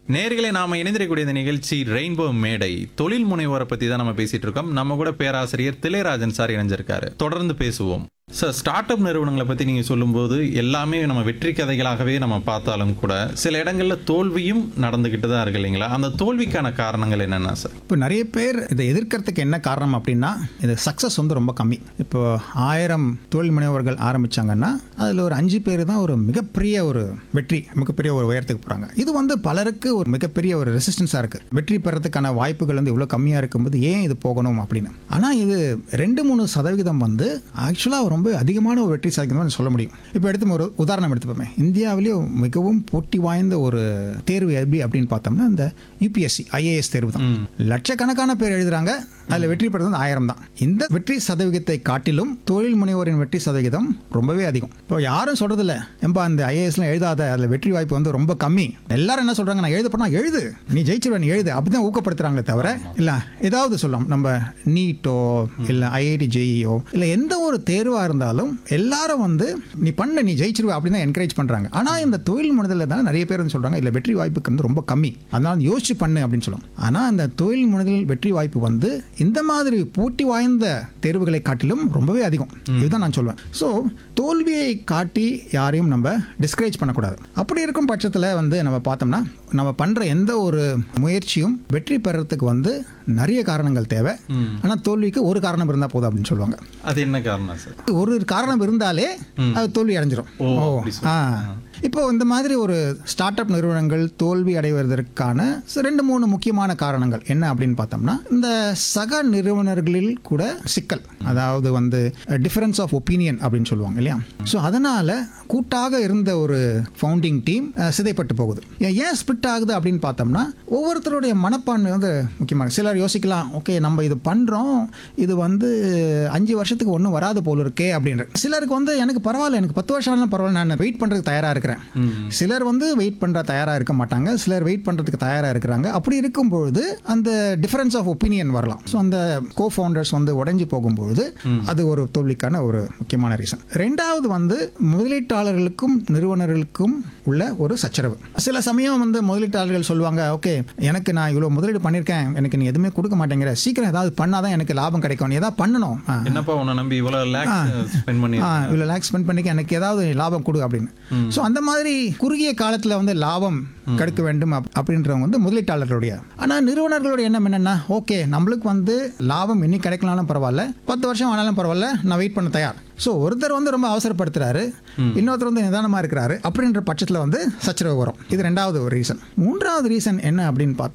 நேர்களை நாம இணைந்திருக்கக்கூடிய இந்த நிகழ்ச்சி ரெயின்போ மேடை தொழில் முனைவோரை பத்தி தான் நம்ம பேசிட்டு இருக்கோம் நம்ம கூட பேராசிரியர் திளையராஜன் சார் இணைஞ்சிருக்காரு தொடர்ந்து பேசுவோம் சார் ஸ்டார்ட் அப் நிறுவனங்களை பத்தி நீங்க சொல்லும்போது எல்லாமே நம்ம வெற்றி கதைகளாகவே நம்ம பார்த்தாலும் கூட சில இடங்கள்ல தோல்வியும் நடந்துகிட்டு தான் இருக்கு இல்லைங்களா அந்த தோல்விக்கான காரணங்கள் என்னென்ன சார் இப்போ நிறைய பேர் இதை எதிர்க்கிறதுக்கு என்ன காரணம் அப்படின்னா இது சக்ஸஸ் வந்து ரொம்ப கம்மி இப்போ ஆயிரம் தொழில் முனைவர்கள் ஆரம்பிச்சாங்கன்னா அதில் ஒரு அஞ்சு பேர் தான் ஒரு மிகப்பெரிய ஒரு வெற்றி மிகப்பெரிய ஒரு உயரத்துக்கு போகிறாங்க இது வந்து பலருக்கு ஒரு மிகப்பெரிய ஒரு ரெசிஸ்டன்ஸாக இருக்குது வெற்றி பெறதுக்கான வாய்ப்புகள் வந்து இவ்வளோ கம்மியாக இருக்கும்போது ஏன் இது போகணும் அப்படின்னு ஆனால் இது ரெண்டு மூணு சதவிகிதம் வந்து ஆக்சுவலாக ரொம்ப அதிகமான ஒரு வெற்றி சாதிக்கணும்னு சொல்ல முடியும் இப்போ எடுத்து ஒரு உதாரணம் எடுத்துப்போமே இந்தியாவிலேயே மிகவும் போட்டி வாய்ந்த ஒரு தேர்வு எப்படி அப்படின்னு பார்த்தோம்னா இந்த யூபிஎஸ்சி ஐஏஎஸ் தேர்வு தான் லட்சக்கணக்கான பேர் எழுதுறாங்க அதில் வெற்றி பெறது வந்து ஆயிரம் தான் இந்த வெற்றி சதவிகிதத்தை காட்டிலும் தொழில் முனைவோரின் வெற்றி சதவிகிதம் ரொம்பவே அதிகம் இப்போ யாரும் சொல்றதில்ல ஏம்பா அந்த ஐஏஎஸ்லாம் எழுதாத அதில் வெற்றி வாய்ப்பு வந்து ரொம்ப கம்மி எல்லாரும் என்ன சொல்றாங்க நான் எழுத போனா எழுது நீ ஜெயிச்சிருவ நீ எழுது அப்படிதான் ஊக்கப்படுத்துறாங்களே தவிர இல்ல ஏதாவது சொல்லலாம் நம்ம நீட்டோ இல்ல ஐஐடி ஜேஇஓ இல்ல எந்த ஒரு தேர்வா இருந்தாலும் எல்லாரும் வந்து நீ பண்ண நீ ஜெயிச்சிருவ அப்படின்னு தான் என்கரேஜ் பண்றாங்க ஆனா இந்த தொழில் முனைதல தான் நிறைய பேர் வந்து சொல்றாங்க இல்ல வெற்றி வாய்ப்புக்கு வந்து ரொம்ப கம்மி அதனால யோசிச்சு பண்ணு அப்படின்னு சொல்லுவோம் ஆனா அந்த தொழில் முனைதல் வெற்றி வாய்ப்பு வந்து இந்த மாதிரி போட்டி வாய்ந்த தேர்வுகளை காட்டிலும் ரொம்பவே அதிகம் இதுதான் நான் சொல்வேன் ஸோ தோல்வியை காட்டி யாரையும் நம்ம டிஸ்கரேஜ் பண்ணக்கூடாது அப்படி இருக்கும் பட்சத்தில் வந்து நம்ம பார்த்தோம்னா நம்ம பண்ணுற எந்த ஒரு முயற்சியும் வெற்றி பெறறதுக்கு வந்து நிறைய காரணங்கள் தேவை ஆனால் தோல்விக்கு ஒரு காரணம் இருந்தால் போதும் அப்படின்னு சொல்லுவாங்க அது என்ன காரணம் சார் ஒரு காரணம் இருந்தாலே அது தோல்வி அடைஞ்சிரும் ஓ, ஓ அப்படி ஆ இப்போ இந்த மாதிரி ஒரு ஸ்டார்ட் அப் நிறுவனங்கள் தோல்வி அடைவதற்கான ச- ரெண்டு மூணு முக்கியமான காரணங்கள் என்ன அப்படின்னு பார்த்தோம்னா இந்த சக நிறுவனர்களில் கூட சிக்கல் அதாவது வந்து டிஃபரன்ஸ் ஆஃப் ஒப்பீனியன் அப்படின்னு சொல்லுவாங்க இல்லையா ஸோ அதனால கூட்டாக இருந்த ஒரு ஃபவுண்டிங் டீம் சிதைப்பட்டு போகுது ஏன் ஏன் ஸ்பிட் ஆகுது அப்படின்னு பார்த்தோம்னா ஒவ்வொருத்தருடைய மனப்பான்மை வந்து முக்கியமாக சிலர் யோசிக்கலாம் ஓகே நம்ம இது பண்ணுறோம் இது வந்து அஞ்சு வருஷத்துக்கு ஒன்றும் வராது போல இருக்கே அப்படின்ற சிலருக்கு வந்து எனக்கு பரவாயில்ல எனக்கு பத்து வருஷம் ஆனாலும் பரவாயில்ல நான் வெயிட் பண்ணுறதுக்கு தயாராக இருக்கிறேன் சிலர் வந்து வெயிட் பண்ணுற தயாராக இருக்க மாட்டாங்க சிலர் வெயிட் பண்ணுறதுக்கு தயாராக இருக்கிறாங்க அப்படி இருக்கும்பொழுது அந்த டிஃபரன்ஸ் ஆஃப் ஒப்பீனியன் வரலாம் ஸோ அந்த கோ ஃபவுண்டர்ஸ் வந்து உடைஞ்சு போகும்பொழுது அது ஒரு தோல்விக்கான ஒரு முக்கியமான ரீசன் ரெண்டாவது வந்து முதலீட்டாளர்களுக்கும் நிறுவனர்களுக்கும் உள்ள ஒரு சச்சரவு சில சமயம் வந்து முதலீட்டாளர்கள் சொல்லுவாங்க ஓகே எனக்கு நான் இவ்வளோ முதலீடு பண்ணியிருக்கேன் எனக்கு நீ எதுவுமே கொடுக்க மாட்டேங்கிற சீக்கிரம் ஏதாவது பண்ணாதான் எனக்கு லாபம் கிடைக்கும் நீ ஏதாவது பண்ணணும் ஆ. என்னப்பா உன்னை நம்பி இவ்வளவு லேக்ஸ் ஸ்பெண்ட் பண்ணி ஆ இவ்வளோ லேக்ஸ் ஸ்பெண்ட் பண்ணிக்க எனக்கு ஏதாவது லாபம் கொடு அப்படின்னு ஸோ அந்த மாதிரி குறுகிய காலத்தில் வந்து லாபம் கிடைக்க வேண்டும் அப்- அப்படின்றவங்க வந்து முதலீட்டாளர்களுடைய ஆனால் நிறுவனர்களுடைய எண்ணம் என்னன்னா ஓகே நம்மளுக்கு வந்து லாபம் இன்னைக்கு கிடைக்கலாம்னாலும் பரவாயில்ல பத்து வருஷம் ஆனாலும் பரவாயில்ல நான் வெயிட் பண்ண தயார் ஸோ ஒருத்தர் வந்து ரொம்ப அவசரப்படுத்துறாரு இன்னொருத்தர் வந்து நிதானமாக இருக்கிறாரு அப்படின்ற பட்சத்தில் வந்து சச்சரவு வரும் இது ரெண்டாவது ஒரு ரீசன் மூன்றாவது ரீசன் என்ன அப்படின்னு பார்த்தா